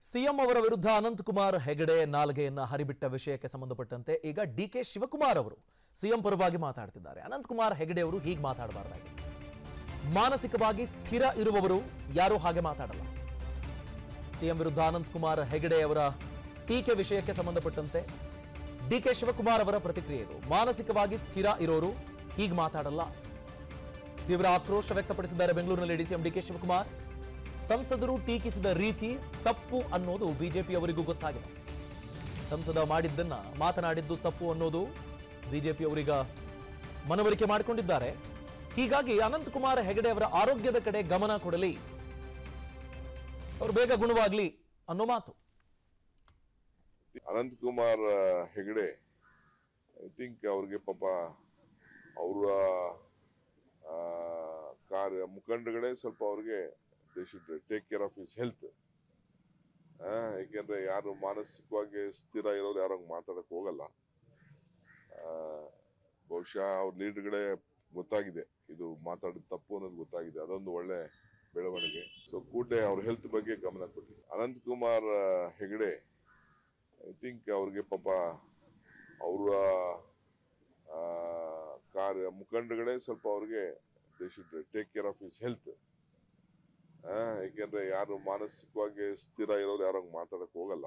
CM ಅವರ ವಿರುದ್ಧ ಅನಂತಕುಮಾರ್ ಹೆಗಡೆ ನಾಲ್ಗೆಯನ್ನ ಹರಿಬಿಟ್ಟ ವಿಷಯಕ್ಕೆ ಸಂಬಂಧಪಟ್ಟಂತೆ ಈಗ ಡಿ ಕೆ ಶಿವಕುಮಾರ್ ಅವರು ಸಿಎಂ ಪರವಾಗಿ ಮಾತಾಡ್ತಿದ್ದಾರೆ ಅನಂತಕುಮಾರ್ ಹೆಗಡೆ ಅವರು ಹೀಗೆ ಮಾತಾಡಬಾರ್ದಾಗಿ ಮಾನಸಿಕವಾಗಿ ಸ್ಥಿರ ಇರುವವರು ಯಾರೂ ಹಾಗೆ ಮಾತಾಡಲ್ಲ ಸಿಎಂ ವಿರುದ್ಧ ಅನಂತಕುಮಾರ್ ಹೆಗಡೆ ಅವರ ಟೀಕೆ ವಿಷಯಕ್ಕೆ ಸಂಬಂಧಪಟ್ಟಂತೆ ಡಿ ಕೆ ಶಿವಕುಮಾರ್ ಅವರ ಪ್ರತಿಕ್ರಿಯೆ ಇದು ಮಾನಸಿಕವಾಗಿ ಸ್ಥಿರ ಇರೋರು ಹೀಗೆ ಮಾತಾಡಲ್ಲ ತೀವ್ರ ಆಕ್ರೋಶ ವ್ಯಕ್ತಪಡಿಸಿದ್ದಾರೆ ಬೆಂಗಳೂರಿನಲ್ಲಿ ಡಿಸಿಎಂ ಡಿ ಕೆ ಶಿವಕುಮಾರ್ ಸಂಸದರು ಟೀಕಿಸಿದ ರೀತಿ ತಪ್ಪು ಅನ್ನೋದು ಬಿಜೆಪಿಯವರಿಗೂ ಗೊತ್ತಾಗಿದೆ ಸಂಸದ ಮಾಡಿದ್ದನ್ನ ಮಾತನಾಡಿದ್ದು ತಪ್ಪು ಅನ್ನೋದು ಬಿಜೆಪಿಯವರೀಗ ಮನವರಿಕೆ ಮಾಡಿಕೊಂಡಿದ್ದಾರೆ ಹೀಗಾಗಿ ಅನಂತಕುಮಾರ್ ಹೆಗಡೆ ಅವರ ಆರೋಗ್ಯದ ಕಡೆ ಗಮನ ಕೊಡಲಿ ಅವರು ಬೇಗ ಗುಣವಾಗ್ಲಿ ಅನ್ನೋ ಮಾತು ಅನಂತ್ ಕುಮಾರ್ ಹೆಗಡೆ ಐ ಥಿಂಕ್ ಅವ್ರಿಗೆ ಪಾಪ ಅವರ ಕಾರ್ಯ ಮುಖಂಡಗಳೇ ಸ್ವಲ್ಪ ಅವ್ರಿಗೆ they should take care of his health ಏಕೆಂದ್ರೆ ಯಾರು ಮಾನಸಿಕವಾಗಿ ಸ್ಥಿರ ಇರೋರು ಯಾರು ಹಂಗ್ ಮಾತಾಡಕ್ ಹೋಗಲ್ಲ ಆ, ಬಹುಶಃ ಅವ್ರ ಲೀಡರ್ಗಳೇ ಗೊತ್ತಾಗಿದೆ ಇದು ಮಾತಾಡೋದು ತಪ್ಪು ಅನ್ನೋದು ಗೊತ್ತಾಗಿದೆ ಅದೊಂದು ಒಳ್ಳೆ ಬೆಳವಣಿಗೆ ಸೊ ಕೂಡಲೇ ಅವ್ರ ಹೆಲ್ತ್ ಬಗ್ಗೆ ಗಮನ ಕೊಡಿ ಅನಂತ್ ಕುಮಾರ್ ಹೆಗಡೆ ಐ ಥಿಂಕ್ ಅವ್ರಿಗೆ ಪಾಪ ಅವರ ಕಾರ್ಯ ಮುಖಂಡಗಳೇ ಸ್ವಲ್ಪ ಅವ್ರಿಗೆ they should take care of his health ಏಕೆಂದ್ರೆ ಯಾರು ಮಾನಸಿಕವಾಗಿ ಸ್ಥಿರ ಇರೋರು ಯಾರು ಹಂಗ್ ಮಾತಾಡಕ್ ಹೋಗಲ್ಲ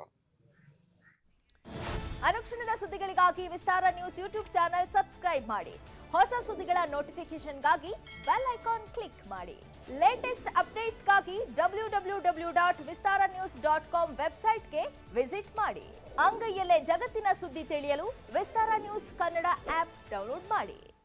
ಅನುಕ್ಷಣದ ಸುದ್ದಿಗಳಿಗಾಗಿ Vistara news YouTube channel subscribe ಮಾಡಿ ಹೊಸ ಸುದ್ದಿಗಳ ನೋಟಿಫಿಕೇಶನ್ಗಾಗಿ ಬೆಲ್ ಐಕಾನ್ ಕ್ಲಿಕ್ ಮಾಡಿ ಲೇಟೆಸ್ಟ್ ಅಪ್ಡೇಟ್ಸ್ಗಾಗಿ W W W dot Vistara news dot com ವೆಬ್ಸೈಟ್ಗೆ ವಿಸಿಟ್ ಮಾಡಿ ಅಂಗೈಯಲ್ಲೇ ಜಗತ್ತಿನ ಸುದ್ದಿ ತಿಳಿಯಲು Vistara news Kannada app download ಮಾಡಿ